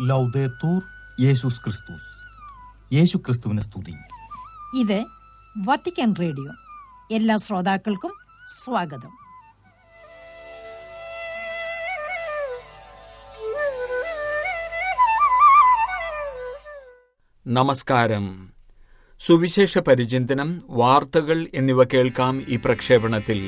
ലൗദേത്തൂർ യേശുസ് ക്രിസ്തുസ് യേശു ക്രിസ്തുവിനെ സ്തുതി ഇത് വത്തിക്കാൻ റേഡിയോ എല്ലാ ശ്രോതാക്കൾക്കും സ്വാഗതം നമസ്കാരം സുവിശേഷ പരിചിന്തനം വാർത്തകൾ എന്നിവ കേൾക്കാം ഈ പ്രക്ഷേപണത്തിൽ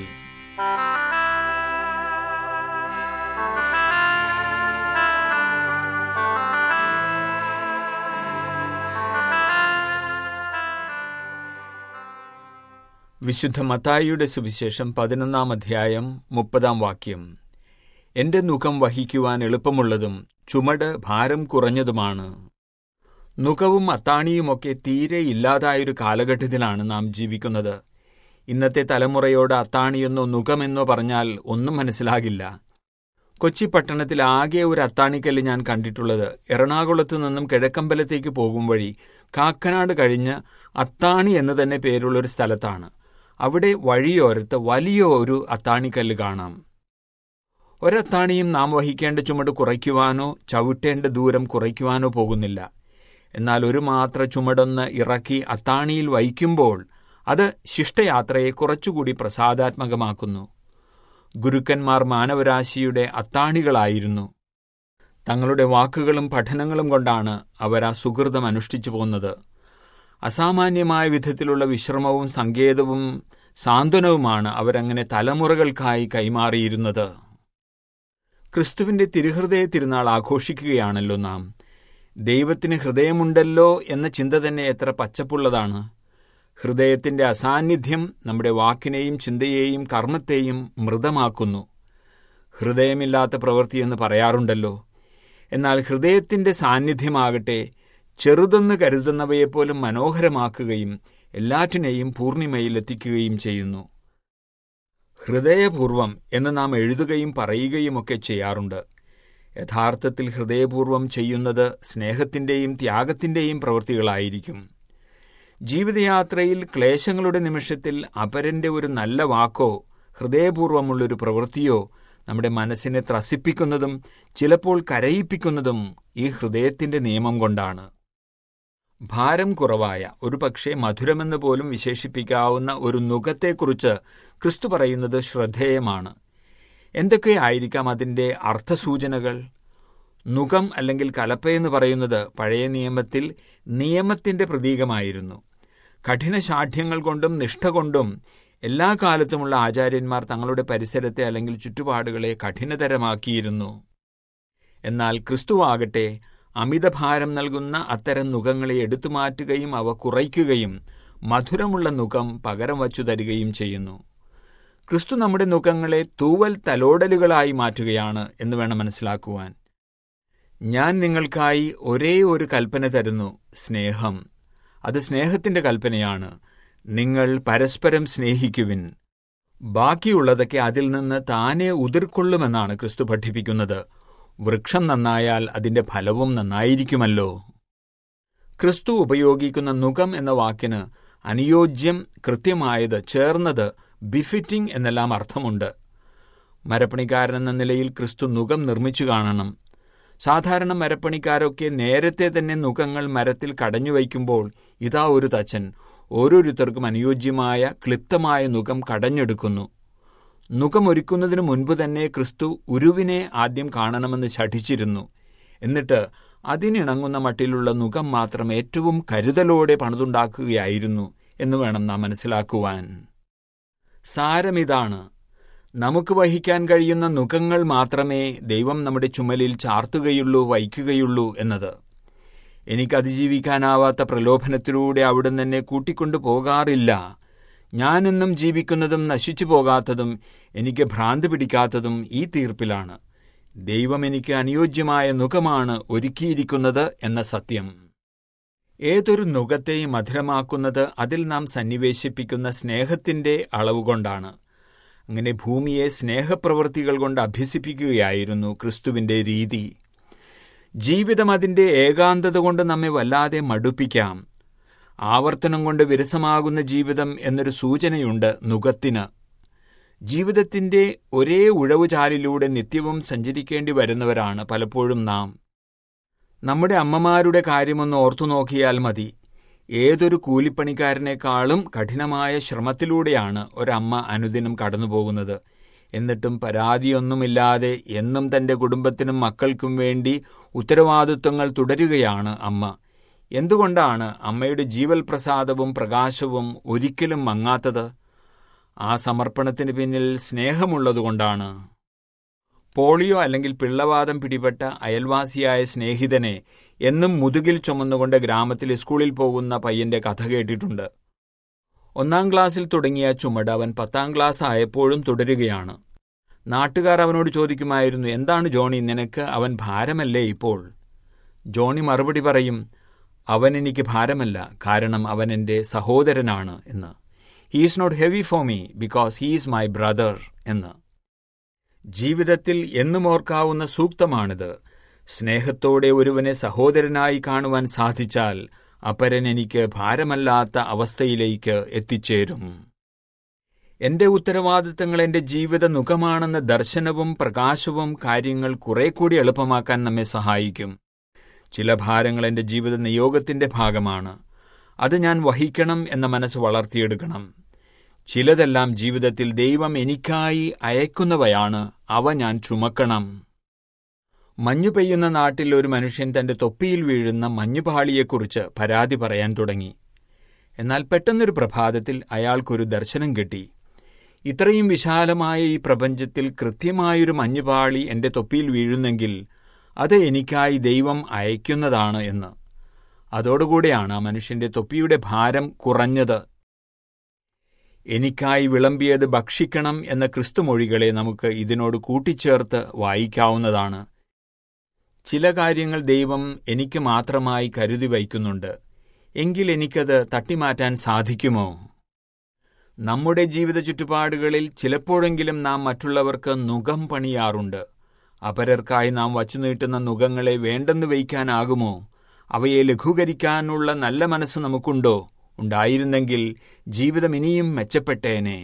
വിശുദ്ധ മത്തായിയുടെ സുവിശേഷം പതിനൊന്നാം അധ്യായം മുപ്പതാം വാക്യം എന്റെ മുഖം വഹിക്കുവാൻ എളുപ്പമുള്ളതും ചുമട് ഭാരം കുറഞ്ഞതുമാണ് നുഖവും അത്താണിയുമൊക്കെ തീരെ ഇല്ലാതായൊരു കാലഘട്ടത്തിലാണ് നാം ജീവിക്കുന്നത് ഇന്നത്തെ തലമുറയോട് അത്താണിയെന്നോ നുഖമെന്നോ പറഞ്ഞാൽ ഒന്നും മനസ്സിലാകില്ല കൊച്ചി പട്ടണത്തിൽ ആകെ ഒരു അത്താണിക്കല്ല് ഞാൻ കണ്ടിട്ടുള്ളത് എറണാകുളത്ത് നിന്നും കിഴക്കമ്പലത്തേക്ക് പോകും വഴി കാക്കനാട് കഴിഞ്ഞ് അത്താണി എന്ന് തന്നെ പേരുള്ള ഒരു സ്ഥലത്താണ് അവിടെ വഴിയോരത്ത് വലിയ ഒരു അത്താണിക്കല്ല് കാണാം ഒരത്താണിയും നാം വഹിക്കേണ്ട ചുമട് കുറയ്ക്കുവാനോ ചവിട്ടേണ്ട ദൂരം കുറയ്ക്കുവാനോ പോകുന്നില്ല എന്നാൽ ഒരു മാത്ര ചുമടൊന്ന് ഇറക്കി അത്താണിയിൽ വയ്ക്കുമ്പോൾ അത് ശിഷ്ടയാത്രയെ കുറച്ചുകൂടി പ്രസാദാത്മകമാക്കുന്നു ഗുരുക്കന്മാർ മാനവരാശിയുടെ അത്താണികളായിരുന്നു തങ്ങളുടെ വാക്കുകളും പഠനങ്ങളും കൊണ്ടാണ് അവർ ആ സുഹൃതം അനുഷ്ഠിച്ചു പോന്നത് അസാമാന്യമായ വിധത്തിലുള്ള വിശ്രമവും സങ്കേതവും സാന്ത്വനവുമാണ് അവരങ്ങനെ തലമുറകൾക്കായി കൈമാറിയിരുന്നത് ക്രിസ്തുവിന്റെ തിരുഹൃദയ തിരുനാൾ ആഘോഷിക്കുകയാണല്ലോ നാം ദൈവത്തിന് ഹൃദയമുണ്ടല്ലോ എന്ന ചിന്ത തന്നെ എത്ര പച്ചപ്പുള്ളതാണ് ഹൃദയത്തിന്റെ അസാന്നിധ്യം നമ്മുടെ വാക്കിനെയും ചിന്തയെയും കർമ്മത്തെയും മൃതമാക്കുന്നു ഹൃദയമില്ലാത്ത പ്രവൃത്തിയെന്ന് പറയാറുണ്ടല്ലോ എന്നാൽ ഹൃദയത്തിന്റെ സാന്നിധ്യമാകട്ടെ ചെറുതെന്ന് കരുതുന്നവയെപ്പോലും മനോഹരമാക്കുകയും എല്ലാറ്റിനെയും പൂർണിമയിലെത്തിക്കുകയും ചെയ്യുന്നു ഹൃദയപൂർവം എന്ന് നാം എഴുതുകയും പറയുകയുമൊക്കെ ചെയ്യാറുണ്ട് യഥാർത്ഥത്തിൽ ഹൃദയപൂർവം ചെയ്യുന്നത് സ്നേഹത്തിന്റെയും ത്യാഗത്തിന്റെയും പ്രവൃത്തികളായിരിക്കും ജീവിതയാത്രയിൽ ക്ലേശങ്ങളുടെ നിമിഷത്തിൽ അപരന്റെ ഒരു നല്ല വാക്കോ ഹൃദയപൂർവമുള്ളൊരു പ്രവൃത്തിയോ നമ്മുടെ മനസ്സിനെ ത്രസിപ്പിക്കുന്നതും ചിലപ്പോൾ കരയിപ്പിക്കുന്നതും ഈ ഹൃദയത്തിന്റെ നിയമം കൊണ്ടാണ് ഭാരം കുറവായ ഒരുപക്ഷെ മധുരമെന്ന് പോലും വിശേഷിപ്പിക്കാവുന്ന ഒരു നുഖത്തെക്കുറിച്ച് ക്രിസ്തു പറയുന്നത് ശ്രദ്ധേയമാണ് എന്തൊക്കെയായിരിക്കാം അതിൻ്റെ അർത്ഥസൂചനകൾ നുഖം അല്ലെങ്കിൽ കലപ്പയെന്ന് പറയുന്നത് പഴയ നിയമത്തിൽ നിയമത്തിന്റെ പ്രതീകമായിരുന്നു കഠിനശാഠ്യങ്ങൾ കൊണ്ടും നിഷ്ഠ കൊണ്ടും എല്ലാ കാലത്തുമുള്ള ആചാര്യന്മാർ തങ്ങളുടെ പരിസരത്തെ അല്ലെങ്കിൽ ചുറ്റുപാടുകളെ കഠിനതരമാക്കിയിരുന്നു എന്നാൽ ക്രിസ്തുവാകട്ടെ അമിതഭാരം നൽകുന്ന അത്തരം നുഖങ്ങളെ എടുത്തുമാറ്റുകയും അവ കുറയ്ക്കുകയും മധുരമുള്ള നുഖം പകരം വച്ചു തരികയും ചെയ്യുന്നു ക്രിസ്തു നമ്മുടെ നുഖങ്ങളെ തൂവൽ തലോടലുകളായി മാറ്റുകയാണ് എന്ന് വേണം മനസ്സിലാക്കുവാൻ ഞാൻ നിങ്ങൾക്കായി ഒരേ ഒരു കൽപ്പന തരുന്നു സ്നേഹം അത് സ്നേഹത്തിന്റെ കൽപ്പനയാണ് നിങ്ങൾ പരസ്പരം സ്നേഹിക്കുവിൻ ബാക്കിയുള്ളതൊക്കെ അതിൽ നിന്ന് താനെ ഉതിർക്കൊള്ളുമെന്നാണ് ക്രിസ്തു പഠിപ്പിക്കുന്നത് വൃക്ഷം നന്നായാൽ അതിന്റെ ഫലവും നന്നായിരിക്കുമല്ലോ ക്രിസ്തു ഉപയോഗിക്കുന്ന നുഖം എന്ന വാക്കിന് അനുയോജ്യം കൃത്യമായത് ചേർന്നത് ബിഫിറ്റിംഗ് എന്നെല്ലാം അർത്ഥമുണ്ട് മരപ്പണിക്കാരൻ എന്ന നിലയിൽ ക്രിസ്തു നുഖം നിർമ്മിച്ചു കാണണം സാധാരണ മരപ്പണിക്കാരൊക്കെ നേരത്തെ തന്നെ നുഖങ്ങൾ മരത്തിൽ കടഞ്ഞു വയ്ക്കുമ്പോൾ ഇതാ ഒരു തച്ചൻ ഓരോരുത്തർക്കും അനുയോജ്യമായ ക്ലിപ്തമായ നുഖം കടഞ്ഞെടുക്കുന്നു നുഖമൊരുക്കുന്നതിനു മുൻപ് തന്നെ ക്രിസ്തു ഉരുവിനെ ആദ്യം കാണണമെന്ന് ശഠിച്ചിരുന്നു എന്നിട്ട് അതിനിണങ്ങുന്ന മട്ടിലുള്ള നുഖം മാത്രം ഏറ്റവും കരുതലോടെ പണിതുണ്ടാക്കുകയായിരുന്നു എന്ന് വേണം നാം മനസ്സിലാക്കുവാൻ സാരമിതാണ് നമുക്ക് വഹിക്കാൻ കഴിയുന്ന നുഖങ്ങൾ മാത്രമേ ദൈവം നമ്മുടെ ചുമലിൽ ചാർത്തുകയുള്ളൂ വയ്ക്കുകയുള്ളൂ എന്നത് എനിക്ക് അതിജീവിക്കാനാവാത്ത പ്രലോഭനത്തിലൂടെ അവിടുന്ന് എന്നെ കൂട്ടിക്കൊണ്ടു പോകാറില്ല ഞാനെന്നും ജീവിക്കുന്നതും നശിച്ചു പോകാത്തതും എനിക്ക് ഭ്രാന്ത് പിടിക്കാത്തതും ഈ തീർപ്പിലാണ് ദൈവം എനിക്ക് അനുയോജ്യമായ നുഖമാണ് ഒരുക്കിയിരിക്കുന്നത് എന്ന സത്യം ഏതൊരു നുഖത്തെയും മധുരമാക്കുന്നത് അതിൽ നാം സന്നിവേശിപ്പിക്കുന്ന സ്നേഹത്തിന്റെ അളവുകൊണ്ടാണ് അങ്ങനെ ഭൂമിയെ സ്നേഹപ്രവൃത്തികൾ കൊണ്ട് അഭ്യസിപ്പിക്കുകയായിരുന്നു ക്രിസ്തുവിന്റെ രീതി ജീവിതം അതിന്റെ ഏകാന്തത കൊണ്ട് നമ്മെ വല്ലാതെ മടുപ്പിക്കാം ആവർത്തനം കൊണ്ട് വിരസമാകുന്ന ജീവിതം എന്നൊരു സൂചനയുണ്ട് നുഖത്തിന് ജീവിതത്തിന്റെ ഒരേ ഉഴവുചാലിലൂടെ നിത്യവും സഞ്ചരിക്കേണ്ടി വരുന്നവരാണ് പലപ്പോഴും നാം നമ്മുടെ അമ്മമാരുടെ കാര്യമൊന്ന് ഓർത്തു നോക്കിയാൽ മതി ഏതൊരു കൂലിപ്പണിക്കാരനേക്കാളും കഠിനമായ ശ്രമത്തിലൂടെയാണ് ഒരമ്മ അനുദിനം കടന്നുപോകുന്നത് എന്നിട്ടും പരാതിയൊന്നുമില്ലാതെ എന്നും തന്റെ കുടുംബത്തിനും മക്കൾക്കും വേണ്ടി ഉത്തരവാദിത്വങ്ങൾ തുടരുകയാണ് അമ്മ എന്തുകൊണ്ടാണ് അമ്മയുടെ ജീവൽ പ്രസാദവും പ്രകാശവും ഒരിക്കലും മങ്ങാത്തത് ആ സമർപ്പണത്തിന് പിന്നിൽ സ്നേഹമുള്ളതുകൊണ്ടാണ് പോളിയോ അല്ലെങ്കിൽ പിള്ളവാദം പിടിപെട്ട അയൽവാസിയായ സ്നേഹിതനെ എന്നും മുതുകിൽ ചുമന്നുകൊണ്ട് ഗ്രാമത്തിൽ സ്കൂളിൽ പോകുന്ന പയ്യന്റെ കഥ കേട്ടിട്ടുണ്ട് ഒന്നാം ക്ലാസ്സിൽ തുടങ്ങിയ ചുമട് അവൻ പത്താം ക്ലാസ് ആയപ്പോഴും തുടരുകയാണ് നാട്ടുകാർ അവനോട് ചോദിക്കുമായിരുന്നു എന്താണ് ജോണി നിനക്ക് അവൻ ഭാരമല്ലേ ഇപ്പോൾ ജോണി മറുപടി പറയും അവൻ എനിക്ക് ഭാരമല്ല കാരണം അവൻ എൻ്റെ സഹോദരനാണ് എന്ന് he's not heavy for me because he's my brother എന്ന് ജീവിതത്തിൽ എന്നും ഓർക്കാവുന്ന സൂക്തമാണിത് സ്നേഹത്തോടെ ഒരുവനെ സഹോദരനായി കാണുവാൻ സാധിച്ചാൽ അപരൻ എനിക്ക് ഭാരമല്ലാത്ത അവസ്ഥയിലേക്ക് എത്തിച്ചേരും എന്റെ ഉത്തരവാദിത്തങ്ങൾ എന്റെ ജീവിത മുഖമാണെന്ന ദർശനവും പ്രകാശവും കാര്യങ്ങൾ കുറെ കൂടി എളുപ്പമാക്കാൻ നമ്മെ സഹായിക്കും ചില ഭാരങ്ങൾ എന്റെ ജീവിത നിയോഗത്തിന്റെ ഭാഗമാണ് അത് ഞാൻ വഹിക്കണം എന്ന മനസ്സ് വളർത്തിയെടുക്കണം ചിലതെല്ലാം ജീവിതത്തിൽ ദൈവം എനിക്കായി അയക്കുന്നവയാണ് അവ ഞാൻ ചുമക്കണം മഞ്ഞു പെയ്യുന്ന നാട്ടിൽ ഒരു മനുഷ്യൻ തന്റെ തൊപ്പിയിൽ വീഴുന്ന മഞ്ഞുപാളിയെക്കുറിച്ച് പരാതി പറയാൻ തുടങ്ങി എന്നാൽ പെട്ടെന്നൊരു പ്രഭാതത്തിൽ അയാൾക്കൊരു ദർശനം കിട്ടി ഇത്രയും വിശാലമായ ഈ പ്രപഞ്ചത്തിൽ കൃത്യമായൊരു മഞ്ഞുപാളി എന്റെ തൊപ്പിയിൽ വീഴുന്നെങ്കിൽ അത് എനിക്കായി ദൈവം അയക്കുന്നതാണ് എന്ന് അതോടുകൂടെയാണ് ആ മനുഷ്യന്റെ തൊപ്പിയുടെ ഭാരം കുറഞ്ഞത് എനിക്കായി വിളമ്പിയത് ഭക്ഷിക്കണം എന്ന ക്രിസ്തുമൊഴികളെ നമുക്ക് ഇതിനോട് കൂട്ടിച്ചേർത്ത് വായിക്കാവുന്നതാണ് ചില കാര്യങ്ങൾ ദൈവം എനിക്ക് മാത്രമായി കരുതി വയ്ക്കുന്നുണ്ട് എങ്കിൽ എനിക്കത് തട്ടിമാറ്റാൻ സാധിക്കുമോ നമ്മുടെ ജീവിത ചുറ്റുപാടുകളിൽ ചിലപ്പോഴെങ്കിലും നാം മറ്റുള്ളവർക്ക് നുകം പണിയാറുണ്ട് അപരർക്കായി നാം വച്ചു നീട്ടുന്ന നുകങ്ങളെ വേണ്ടെന്ന് വയ്ക്കാനാകുമോ അവയെ ലഘൂകരിക്കാനുള്ള നല്ല മനസ്സ് നമുക്കുണ്ടോ ഉണ്ടായിരുന്നെങ്കിൽ ജീവിതം ഇനിയും മെച്ചപ്പെട്ടേനെ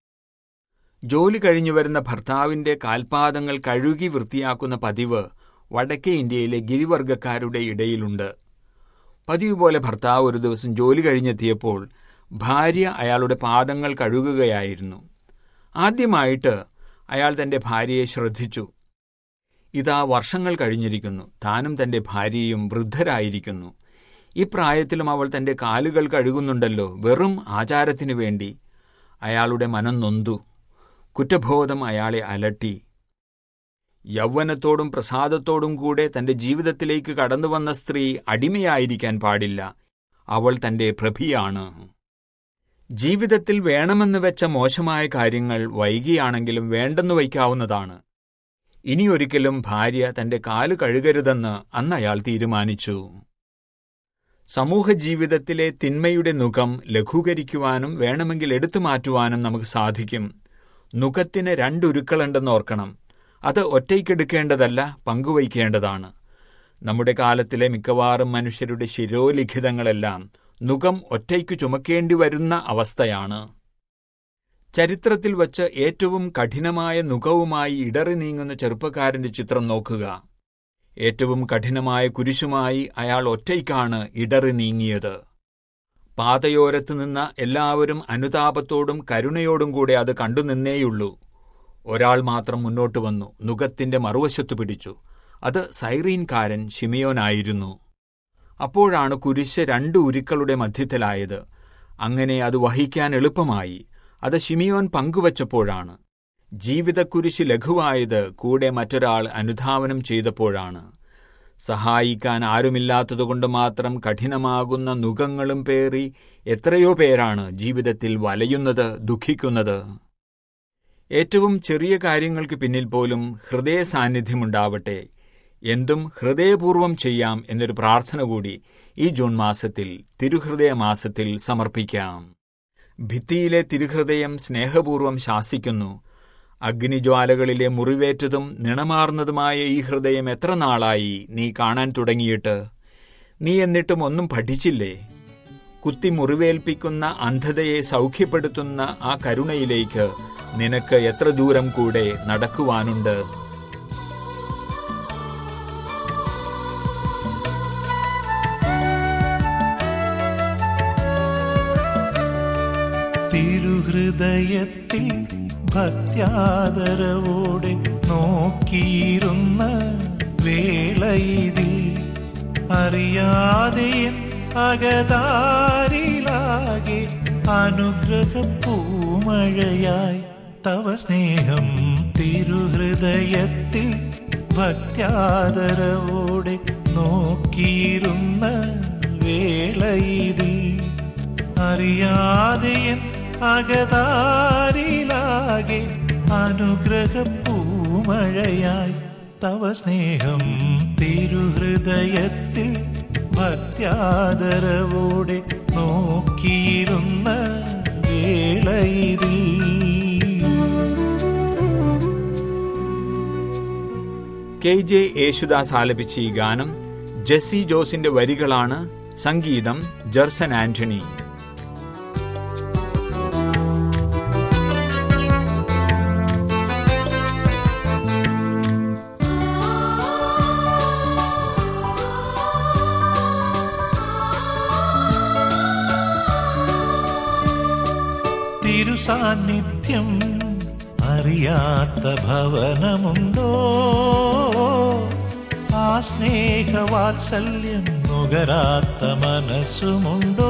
ജോലി കഴിഞ്ഞു വരുന്ന ഭർത്താവിന്റെ കാൽപാദങ്ങൾ കഴുകി വൃത്തിയാക്കുന്ന പതിവ് വടക്കേ ഇന്ത്യയിലെ ഗിരിവർഗക്കാരുടെ ഇടയിലുണ്ട് പതിവ് പോലെ ഭർത്താവ് ഒരു ദിവസം ജോലി കഴിഞ്ഞെത്തിയപ്പോൾ ഭാര്യ അയാളുടെ പാദങ്ങൾ കഴുകുകയായിരുന്നു ആദ്യമായിട്ട് അയാൾ തന്റെ ഭാര്യയെ ശ്രദ്ധിച്ചു ഇതാ വർഷങ്ങൾ കഴിഞ്ഞിരിക്കുന്നു താനും തന്റെ ഭാര്യയും വൃദ്ധരായിരിക്കുന്നു ഈ പ്രായത്തിലും അവൾ തന്റെ കാലുകൾ കഴുകുന്നുണ്ടല്ലോ വെറും ആചാരത്തിനു വേണ്ടി അയാളുടെ മനം നൊന്തു കുറ്റബോധം അയാളെ അലട്ടി യൗവനത്തോടും പ്രസാദത്തോടും കൂടെ തന്റെ ജീവിതത്തിലേക്ക് കടന്നുവന്ന സ്ത്രീ അടിമയായിരിക്കാൻ പാടില്ല അവൾ തന്റെ പ്രഭിയാണ് ജീവിതത്തിൽ വേണമെന്ന് വെച്ച മോശമായ കാര്യങ്ങൾ വൈകിയാണെങ്കിലും വേണ്ടെന്ന് വയ്ക്കാവുന്നതാണ് ഇനിയൊരിക്കലും ഭാര്യ തന്റെ കാല് കഴുകരുതെന്ന് അന്ന് അയാൾ തീരുമാനിച്ചു സമൂഹ ജീവിതത്തിലെ തിന്മയുടെ നുഖം ലഘൂകരിക്കുവാനും വേണമെങ്കിൽ എടുത്തു മാറ്റുവാനും നമുക്ക് സാധിക്കും നുഖത്തിന് രണ്ടുരുക്കളുണ്ടെന്ന് ഓർക്കണം അത് ഒറ്റയ്ക്കെടുക്കേണ്ടതല്ല പങ്കുവയ്ക്കേണ്ടതാണ് നമ്മുടെ കാലത്തിലെ മിക്കവാറും മനുഷ്യരുടെ ശിരോലിഖിതങ്ങളെല്ലാം നുഖം ഒറ്റയ്ക്ക് ചുമക്കേണ്ടി വരുന്ന അവസ്ഥയാണ് ചരിത്രത്തിൽ വച്ച് ഏറ്റവും കഠിനമായ നുഖവുമായി ഇടറി നീങ്ങുന്ന ചെറുപ്പക്കാരന്റെ ചിത്രം നോക്കുക ഏറ്റവും കഠിനമായ കുരിശുമായി അയാൾ ഒറ്റയ്ക്കാണ് ഇടറി നീങ്ങിയത് പാതയോരത്ത് നിന്ന എല്ലാവരും അനുതാപത്തോടും കരുണയോടും കൂടെ അത് കണ്ടുനിന്നേയുള്ളൂ ഒരാൾ മാത്രം മുന്നോട്ട് വന്നു നുഖത്തിന്റെ മറുവശത്തു പിടിച്ചു അത് സൈറീൻകാരൻ ഷിമിയോനായിരുന്നു അപ്പോഴാണ് കുരിശ് രണ്ട് ഉരുക്കളുടെ മധ്യത്തിലായത് അങ്ങനെ അത് വഹിക്കാൻ എളുപ്പമായി അത് ഷിമിയോൻ പങ്കുവച്ചപ്പോഴാണ് ജീവിതക്കുരിശ് ലഘുവായത് കൂടെ മറ്റൊരാൾ അനുധാവനം ചെയ്തപ്പോഴാണ് സഹായിക്കാൻ ആരുമില്ലാത്തതുകൊണ്ട് മാത്രം കഠിനമാകുന്ന നുഖങ്ങളും പേറി എത്രയോ പേരാണ് ജീവിതത്തിൽ വലയുന്നത് ദുഃഖിക്കുന്നത് ഏറ്റവും ചെറിയ കാര്യങ്ങൾക്ക് പിന്നിൽ പോലും ഹൃദയ സാന്നിധ്യമുണ്ടാവട്ടെ എന്തും ഹൃദയപൂർവം ചെയ്യാം എന്നൊരു പ്രാർത്ഥന കൂടി ഈ ജൂൺ മാസത്തിൽ തിരുഹൃദയ മാസത്തിൽ സമർപ്പിക്കാം ഭിത്തിയിലെ തിരുഹൃദയം സ്നേഹപൂർവം ശാസിക്കുന്നു അഗ്നിജ്വാലകളിലെ മുറിവേറ്റതും നിണമാർന്നതുമായ ഈ ഹൃദയം എത്ര നാളായി നീ കാണാൻ തുടങ്ങിയിട്ട് നീ എന്നിട്ടും ഒന്നും പഠിച്ചില്ലേ കുത്തി മുറിവേൽപ്പിക്കുന്ന അന്ധതയെ സൗഖ്യപ്പെടുത്തുന്ന ആ കരുണയിലേക്ക് നിനക്ക് എത്ര ദൂരം കൂടെ നടക്കുവാനുണ്ട് തിരുഹൃദയത്തിൽ ഭക്ത്യാദരവോടെ നോക്കിയിരുന്ന വേളയിതിൽ അറിയാതെ എൻ അകതാരിലാകെ അനുഗ്രഹ പൂമഴയായി തവ സ്നേഹം തിരുഹൃദയത്തിൽ ഭക്ത്യാദരവോടെ നോക്കിയിരുന്ന വേളയിതിൽ അറിയാതെ എൻ അകതാരിലാകെ അനുഗ്രഹ പൂമഴയായി തവ സ്നേഹം തിരുഹൃദയത്തിൽ ഭക്ത്യാദരവോടെ നോക്കിയിരുന്ന വേളയിതിൽ കെ ജെ യേശുദാസ് ആലപിച്ച ഈ ഗാനം ജെസ്സി ജോസിന്റെ വരികളാണ് സംഗീതം ജെർസൻ ആന്റണി തിരുസാന്നിധ്യം അറിയാത്ത ഭവനമുണ്ടോ ആ സ്നേഹവാത്സല്യം നുകരാത്ത മനസ്സുമുണ്ടോ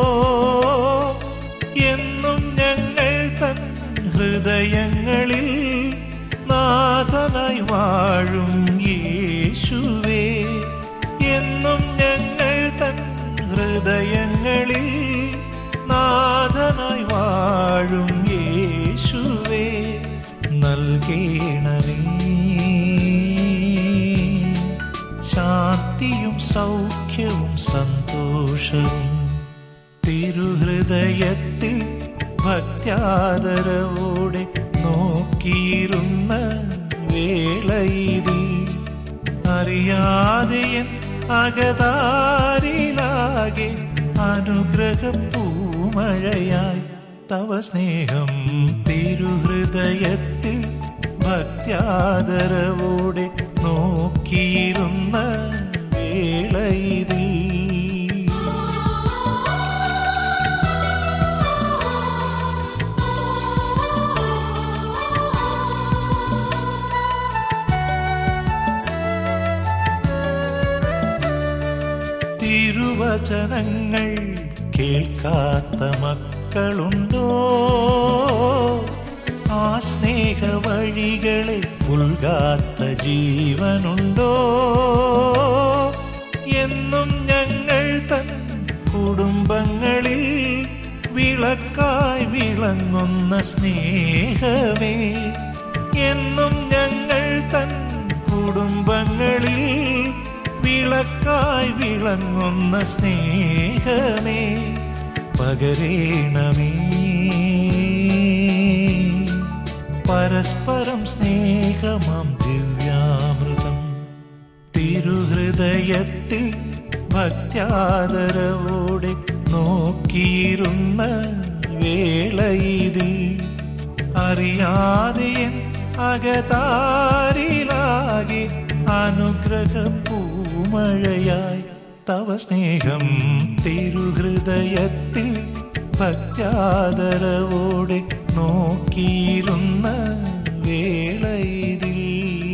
എന്നും ഞങ്ങൾ തൻ ഹൃദയങ്ങളിൽ നാഥനായി വാഴും യേശുവേ എന്നും ഞങ്ങൾ തൻ ഹൃദയങ്ങളിൽ നാഥനായി വാഴും യേശുവേ നൽകേണമേ ശാന്തിയും സൗഖ്യവും സന്തോഷവും തിരുഹൃദയത്തിൽ ഭക്ത്യാദരവോടെ നോക്കിയിരുന്ന വേളയിതിൽ അറിയാതെ എൻ അകതാരിലാകെ അനുഗ്രഹ പൂമഴയായി തവ സ്നേഹം തിരുഹൃദയത്തിൽ ഭക്ത്യാദരവോടെ നോക്കിയിരുന്ന വേളയിതിൽ തിരുവചനങ്ങൾ കേൾക്കാത്ത മക്കളുണ്ടോ ആ സ്നേഹ വഴികളെ പുൽകാത്ത ജീവനുണ്ടോ എന്നും ഞങ്ങൾ തൻ കുടുംബങ്ങളിൽ വിളക്കായി വിളങ്ങുന്ന സ്നേഹമേ എന്നും ഞങ്ങൾ തൻ കുടുംബങ്ങളിൽ വിളക്കായി വിളങ്ങുന്ന സ്നേഹമേ പകരേണമേ പരസ്പരം സ്നേഹമാം ദിവ്യാമൃതം തിരുഹൃദയത്തിൽ ഭക്ത്യാദരവോടെ നോക്കിയിരുന്ന വേളയിതിൽ അറിയാതെ എൻ അകതാരിലാകെ അനുഗ്രഹ പൂമഴയായി തവ സ്നേഹം തിരുഹൃദയത്തിൽ ഭക്ത്യാദരവോടെ നോക്കിയിരുന്ന വേളയിതിൽ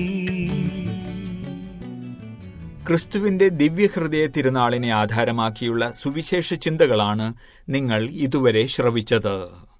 ക്രിസ്തുവിന്റെ ദിവ്യഹൃദയ തിരുനാളിനെ ആധാരമാക്കിയുള്ള സുവിശേഷ ചിന്തകളാണ് നിങ്ങൾ ഇതുവരെ ശ്രവിച്ചത്